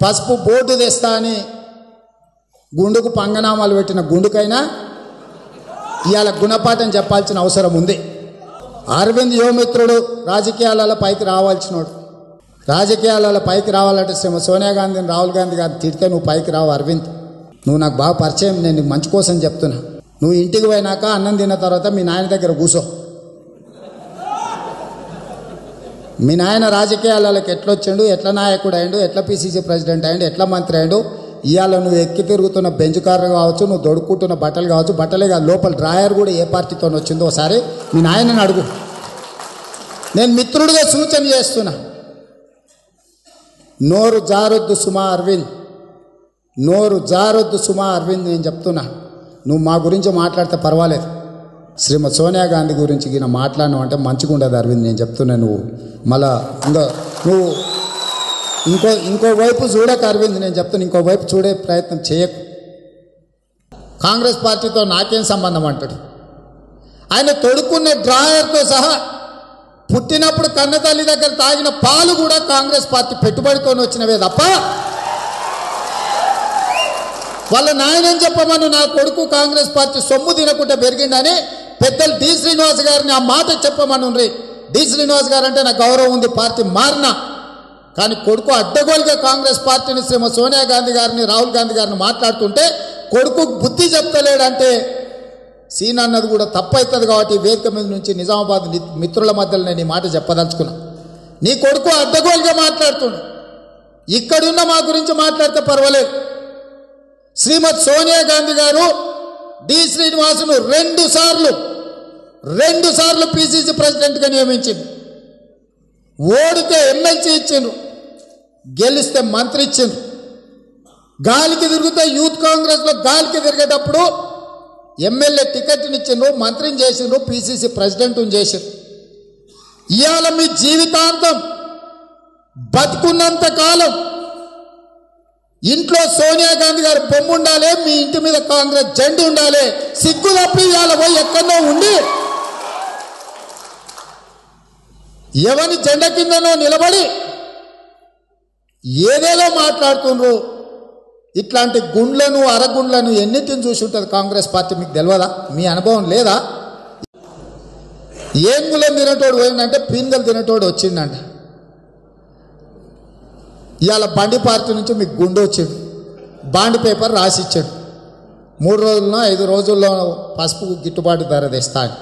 పసుపు బోర్డు తెస్తా అని గుండుకు పంగనామాలు పెట్టిన గుండుకైనా ఇవాళ గుణపాఠం చెప్పాల్సిన అవసరం ఉంది అరవింద్ యువమిత్రుడు రాజకీయాలలో పైకి రావాల్సినోడు రాజకీయాలలో పైకి రావాలంటే శ్రీమ సోనియా గాంధీని రాహుల్ గాంధీ గారిని తిడితే నువ్వు పైకి రావు అరవింద్ నువ్వు నాకు బాగా పరిచయం నేను నీకు మంచి కోసం చెప్తున్నా నువ్వు ఇంటికి పోయినాక అన్నం తిన్న తర్వాత మీ నాయన దగ్గర కూసో మీ నాయన రాజకీయాలకి ఎట్లా వచ్చిండు ఎట్లా నాయకుడు అయిండు ఎట్లా పిసిసి ప్రెసిడెంట్ అయిండు ఎట్లా మంత్రి అయిండు ఇవాళ నువ్వు ఎక్కి తిరుగుతున్న బెంచ్ కారు కావచ్చు నువ్వు దొడుక్కుంటున్న బట్టలు కావచ్చు బట్టలే కాదు లోపల డ్రాయర్ కూడా ఏ పార్టీతో వచ్చిందో ఒకసారి మీ నాయనని అడుగు నేను మిత్రుడిగా సూచన చేస్తున్నా నోరు జారొద్దు సుమా అరవింద్ నోరు జారొద్దు సుమా అరవింద్ నేను చెప్తున్నా నువ్వు మా గురించి మాట్లాడితే పర్వాలేదు శ్రీమతి సోనియా గాంధీ గురించి ఈయన మాట్లాడినావు అంటే మంచిగా ఉండదు అరవింద్ నేను చెప్తున్నా నువ్వు మళ్ళా ఇంకా నువ్వు ఇంకో ఇంకో వైపు చూడక అరవింద్ నేను చెప్తున్నా ఇంకో వైపు చూడే ప్రయత్నం చేయకు కాంగ్రెస్ పార్టీతో నాకేం సంబంధం అంటాడు ఆయన తొడుక్కున్న డ్రాయర్తో సహా పుట్టినప్పుడు కన్నతల్లి దగ్గర తాగిన పాలు కూడా కాంగ్రెస్ పార్టీ పెట్టుబడితో వచ్చినవే తప్ప వాళ్ళ నాయనని చెప్పమను నా కొడుకు కాంగ్రెస్ పార్టీ సొమ్ము తినకుండా పెరిగిండని పెద్దలు డి శ్రీనివాస్ గారిని ఆ మాట చెప్పమను డి శ్రీనివాస్ గారు అంటే నాకు గౌరవం ఉంది పార్టీ మారినా కానీ కొడుకు అడ్డగోలుగా కాంగ్రెస్ పార్టీని శ్రీమ సోనియా గాంధీ గారిని రాహుల్ గాంధీ గారిని మాట్లాడుతుంటే కొడుకు బుద్ధి చెప్తలేడంటే సీన్ అన్నది కూడా తప్పు అవుతుంది కాబట్టి ఈ వేదిక మీద నుంచి నిజామాబాద్ ని- మిత్రుల మధ్యలో నేను ఈ మాట చెప్పదలుచుకున్నా నీ కొడుకు అడ్డగోలుగా మాట్లాడుతుండు ఇక్కడున్న మా గురించి మాట్లాడితే పర్వాలేదు శ్రీమతి సోనియా గాంధీ గారు డి శ్రీనివాసును రెండు సార్లు రెండు సార్లు పిసిసి ప్రెసిడెంట్గా నియమించింది ఓడితే ఎమ్మెల్సీ ఇచ్చిండ్రు గెలిస్తే మంత్రి ఇచ్చిండ్రు గాలికి తిరిగితే యూత్ కాంగ్రెస్లో గాలికి తిరిగేటప్పుడు ఎమ్మెల్యే టికెట్ని ఇచ్చిండ్రు మంత్రిని చేసిండ్రు పిసిసి ప్రెసిడెంట్ని చేసిండ్రు ఇవాళ మీ జీవితాంతం బతుకున్నంత కాలం ఇంట్లో సోనియా గాంధీ గారి బొమ్మ ఉండాలి మీ ఇంటి మీద కాంగ్రెస్ జెండా ఉండాలి సిగ్గు తప్పి ఇవాళ పోయి ఎక్కడో ఉండి ఎవని జెండా కిందనో నిలబడి ఏదేదో మాట్లాడుతుండ్రు ఇట్లాంటి గుండ్లను అరగుండ్లను ఎన్నిటిని చూసి ఉంటుంది కాంగ్రెస్ పార్టీ మీకు తెలియదా మీ అనుభవం లేదా ఏం గులం తినేటోడు పోయిందంటే పీందలు తినేటోడు వచ్చిందంట ఇవాళ బండి పార్టీ నుంచి మీకు గుండు వచ్చిండు బాండ్ పేపర్ రాసి ఇచ్చాడు మూడు రోజుల్లో ఐదు రోజుల్లో పసుపు గిట్టుబాటు ధర తెస్తాడు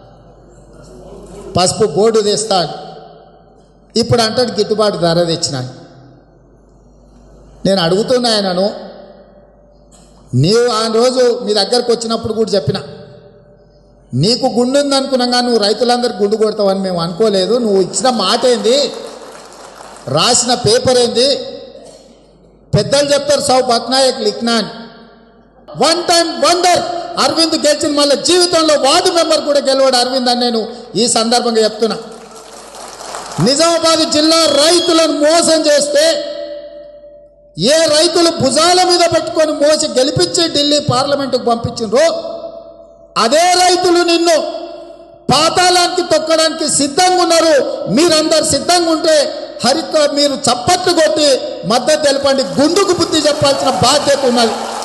పసుపు బోర్డు తెస్తాడు ఇప్పుడు అంటాడు గిట్టుబాటు ధర తెచ్చినాడు నేను అడుగుతున్నా ఆయనను నీవు ఆ రోజు మీ దగ్గరకు వచ్చినప్పుడు కూడా చెప్పిన నీకు గుండు ఉంది అనుకున్నాం కానీ నువ్వు రైతులందరికీ గుండు కొడతావని మేము అనుకోలేదు నువ్వు ఇచ్చిన మాట ఏంది రాసిన పేపర్ ఏంది పెద్దలు చెప్తారు సౌ పట్నాయక్ లిఖ్నాన్ వన్ టైం వండర్ అరవింద్ గెలిచిన మళ్ళీ జీవితంలో వార్డు మెంబర్ కూడా గెలవాడు అరవింద్ అని నేను ఈ సందర్భంగా చెప్తున్నా నిజామాబాద్ జిల్లా రైతులను మోసం చేస్తే ఏ రైతులు భుజాల మీద పెట్టుకొని మోసి గెలిపించి ఢిల్లీ పార్లమెంటుకు పంపించిండ్రో అదే రైతులు నిన్ను పాతాళానికి తొక్కడానికి సిద్ధంగా ఉన్నారు మీరందరు సిద్ధంగా ఉంటే హరిత మీరు చప్పట్లు కొట్టి మద్దతు తెలపండి గుండుకు బుద్ధి చెప్పాల్సిన బాధ్యత ఉన్నది